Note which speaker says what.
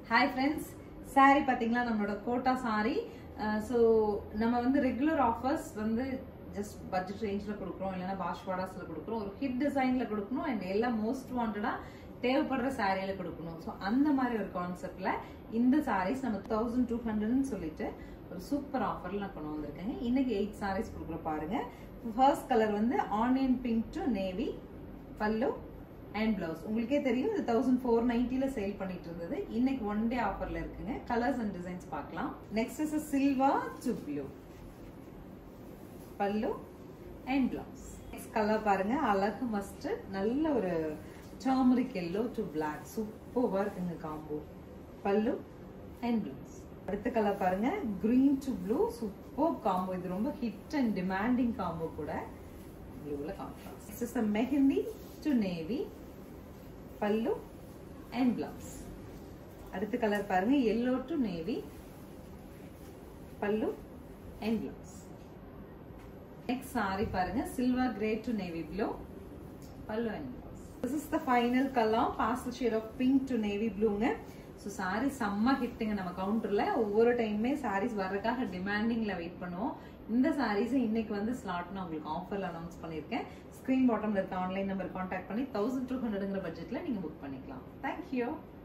Speaker 1: hi friends saree பார்த்தீங்களா நம்மளோட quota saree so நம்ம வந்து ரெகுலர் ஆஃபர்ஸ் வந்து ஜஸ்ட் பட்ஜெட் ரேஞ்சில் கொடுக்குறோம் இல்லைன்னா பாஷ்வாடாஸில் கொடுக்குறோம் ஒரு ஹிட் டிசைனில் கொடுக்கணும் அண்ட் எல்லாம் மோஸ்ட் வாண்டடாக தேவைப்படுற சாரியில கொடுக்கணும் ஸோ அந்த மாதிரி ஒரு கான்செப்ட்ல இந்த சாரீஸ் நம்ம தௌசண்ட் டூ ஹண்ட்ரட்னு சொல்லிட்டு ஒரு சூப்பர் ஆஃபர்ல நான் கொண்டு வந்திருக்கேங்க இன்னைக்கு எயிட் சாரீஸ் கொடுக்குற பாருங்க ஃபர்ஸ்ட் கலர் வந்து onion pink to navy pallu and blouse உங்களுக்கே தெரியும் இது தௌசண்ட் ஃபோர் நைன்டில சேல் பண்ணிட்டு இருந்தது இன்னைக்கு ஒன் டே ஆஃபர்ல இருக்குங்க கலர்ஸ் அண்ட் டிசைன்ஸ் பார்க்கலாம் next is silver to blue pallu and blouse next colour பாருங்க அழகு மஸ்ட் நல்ல ஒரு டர்மரிக் எல்லோ டு பிளாக் சூப்பர்வா இருக்குங்க காம்போ பல்லு அண்ட் பிளவுஸ் அடுத்த கலர் பாருங்க green to blue super combo இது ரொம்ப ஹிட் அண்ட் டிமாண்டிங் காம்போ கூட ப்ளூல contrast is a mehndi to navy pallu and blouse அடுத்த கலர் பாருங்க yellow to navy pallu and blouse next saree பாருங்க silver grey to navy blue pallu and blouse this is the final colour pastel shade of pink to navy ப்ளூங்க so saree செம்ம ஹிட்டுங்க நம்ம கவுண்டர்ல ஒவ்வொரு டைமுமே சாரீஸ் வர்றதுக்காக டிமாண்டிங்ல wait பண்ணுவோம் இந்த சாரீஸ் இன்னைக்கு வந்து ஸ்லாட் நான் உங்களுக்கு ஆஃபர்ல அனௌன்ஸ் பண்ணியிருக்கேன் ஸ்க்ரீன் பாட்டம்ல இருக்க ஆன்லைன் நம்பர் கான்டாக்ட் பண்ணி தௌசண்ட் டூ ஹண்ட்ரட்ங்கிற பட்ஜெட்ல நீங்க புக் பண்ணிக்கலாம் தேங்க்யூ